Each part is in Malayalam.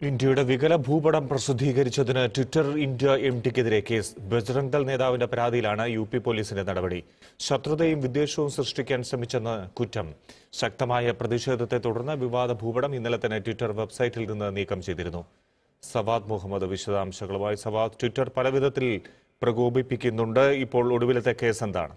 ഇന്ത്യയുടെ വികല ഭൂപടം പ്രസിദ്ധീകരിച്ചതിന് ട്വിറ്റർ ഇന്ത്യ എം ടിക്കെതിരെ കേസ് ബജ്രംഗ് ദൾ നേതാവിന്റെ പരാതിയിലാണ് യു പി പോലീസിന്റെ നടപടി ശത്രുതയും വിദ്വേഷവും സൃഷ്ടിക്കാൻ ശ്രമിച്ചെന്ന് കുറ്റം ശക്തമായ പ്രതിഷേധത്തെ തുടർന്ന് വിവാദ ഭൂപടം ഇന്നലെ തന്നെ ട്വിറ്റർ വെബ്സൈറ്റിൽ നിന്ന് നീക്കം ചെയ്തിരുന്നു സവാദ് മുഹമ്മദ് വിശദാംശങ്ങളുമായി സവാദ് ട്വിറ്റർ പലവിധത്തിൽ പ്രകോപിപ്പിക്കുന്നുണ്ട് ഇപ്പോൾ ഒടുവിലത്തെ കേസ് എന്താണ്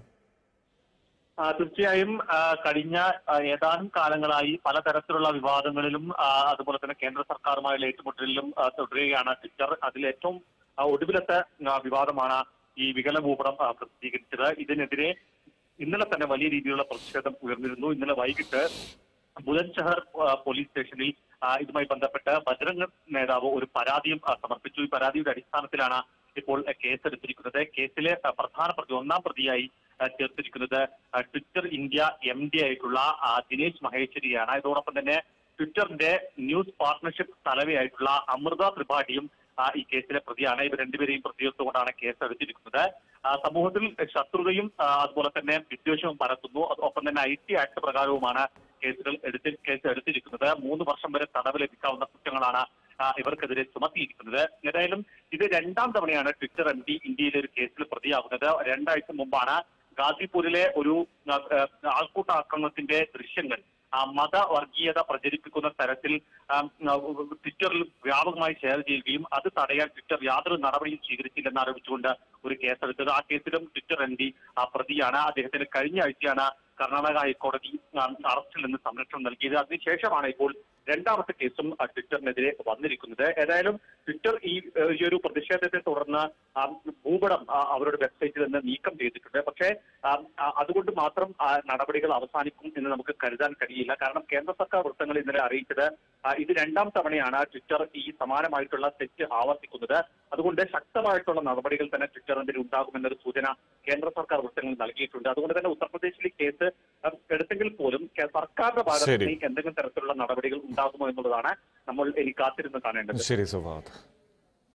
ആ, തീർച്ചയായും ആ, കഴിഞ്ഞ ആ, ഏതാനും കാലങ്ങളായി പലതരത്തിലുള്ള വിവാദങ്ങളിലും ആ, അതുപോലെ തന്നെ കേന്ദ്ര സർക്കാരുമായുള്ള ഏറ്റുമുട്ടലിലും ആ, തുടരുകയാണ് ട്വിറ്റർ അതിൽ ഏറ്റവും ആ, ഒടുവിലത്തെ ആ, വിവാദമാണ് ഈ വികല ഭൂപടം ആ, പ്രസിദ്ധീകരിച്ചത് ഇതിനെതിരെ ഇന്നലെ തന്നെ വലിയ രീതിയിലുള്ള പ്രതിഷേധം ഉയർന്നിരുന്നു ഇന്നലെ വൈകിട്ട് ബുലന്ദ്ഷഹർ ആ, പോലീസ് സ്റ്റേഷനിൽ ആ, ഇതുമായി ബന്ധപ്പെട്ട് ബജരംഗ് നേതാവ് ഒരു പരാതിയും ആ, സമർപ്പിച്ചു ഈ പരാതിയുടെ അടിസ്ഥാനത്തിലാണ് ഇപ്പോൾ ആ, കേസെടുത്തിരിക്കുന്നത് കേസിലെ ആ, പ്രധാന പ്രതി ഒന്നാം പ്രതിയായി ആ, ചേർത്തിരിക്കുന്നത് ആ, ട്വിറ്റർ ഇന്ത്യ എം ഡി ആയിട്ടുള്ള ആ, ദിനേശ് മഹേശ്വരിയാണ് ഇതോടൊപ്പം തന്നെ ട്വിറ്ററിന്റെ ന്യൂസ് പാർട്ണർഷിപ്പ് തലവയായിട്ടുള്ള അമൃത ത്രിപാഠിയും ആ, ഈ കേസിലെ പ്രതിയാണ് ഇവർ രണ്ടുപേരെയും പ്രതിയെടുത്തുകൊണ്ടാണ് കേസ് എടുത്തിരിക്കുന്നത് ആ, സമൂഹത്തിൽ ശത്രുതയും ആ, അതുപോലെ തന്നെ വിദ്വേഷവും പരത്തുന്നു അത് ഒപ്പം തന്നെ ഐ ടി ആക്ട് പ്രകാരവുമാണ് കേസുകൾ എടുത്തി കേസ് എടുത്തിരിക്കുന്നത് മൂന്ന് വർഷം വരെ തടവ് ലഭിക്കാവുന്ന കുറ്റങ്ങളാണ് ആ, ഇവർക്കെതിരെ ചുമത്തിയിരിക്കുന്നത് ഏതായാലും ഇത് രണ്ടാം തവണയാണ് ട്വിറ്റർ എം ഡി ഇന്ത്യയിലെ ഒരു കേസിൽ പ്രതിയാകുന്നത് രണ്ടാഴ്ച മുമ്പാണ് ഗാസിപൂരിലെ ഒരു ആ, ആ, ആൾക്കൂട്ട ആക്രമണത്തിന്റെ ദൃശ്യങ്ങൾ ആ, മതവർഗീയത പ്രചരിപ്പിക്കുന്ന തരത്തിൽ ആ, ആ, ട്വിറ്ററിൽ വ്യാപകമായി ഷെയർ ചെയ്യുകയും അത് തടയാൻ ട്വിറ്റർ യാതൊരു നടപടിയും സ്വീകരിച്ചില്ലെന്ന് ആരോപിച്ചുകൊണ്ട് ഒരു കേസെടുത്തത് ആ കേസിലും ട്വിറ്റർ എം ഡി പ്രതിയാണ് അദ്ദേഹത്തിന് കഴിഞ്ഞ ആഴ്ചയാണ് കർണാടക ഹൈക്കോടതി ആ, അറസ്റ്റിൽ നിന്ന് സംരക്ഷണം നൽകിയത് അതിനുശേഷമാണ് ഇപ്പോൾ രണ്ടാമത്തെ കേസും ആ, ട്വിറ്ററിനെതിരെ വന്നിരിക്കുന്നത് ഏതായാലും ട്വിറ്റർ ഈ ഏ, ഈ ഒരു പ്രതിഷേധത്തെ തുടർന്ന് ആ, ഭൂപടം ആ, അവരുടെ വെബ്സൈറ്റിൽ നിന്ന് നീക്കം ചെയ്തിട്ടുണ്ട് പക്ഷേ ആ, ആ, അതുകൊണ്ട് മാത്രം ആ, നടപടികൾ അവസാനിക്കും എന്ന് നമുക്ക് കരുതാൻ കഴിയില്ല കാരണം കേന്ദ്ര സർക്കാർ വൃത്തങ്ങൾ ഇന്നലെ അറിയിച്ചത് ആ, ഇത് രണ്ടാം തവണയാണ് ട്വിറ്റർ ഈ സമാനമായിട്ടുള്ള തെറ്റ് ആവർത്തിക്കുന്നത് അതുകൊണ്ട് ശക്തമായിട്ടുള്ള നടപടികൾ തന്നെ ട്വിറ്ററിനെതിരെ ഉണ്ടാകുമെന്നൊരു സൂചന കേന്ദ്ര സർക്കാർ വൃത്തങ്ങൾ നൽകിയിട്ടുണ്ട് അതുകൊണ്ട് തന്നെ ഉത്തർപ്രദേശിലെ കേസ് ആ, എടുത്തെങ്കിൽ പോലും കേ- സർക്കാരിന്റെ ഭാഗത്ത് ശരി. നിന്ന് എന്തെങ്കിലും തരത്തിലുള്ള നടപടികൾ ഉണ്ടാകുമോ എന്നുള്ളതാണ് നമ്മൾ ഇനി കാത്തിരുന്ന് കാണേണ്ടത് ശരി സവാദ്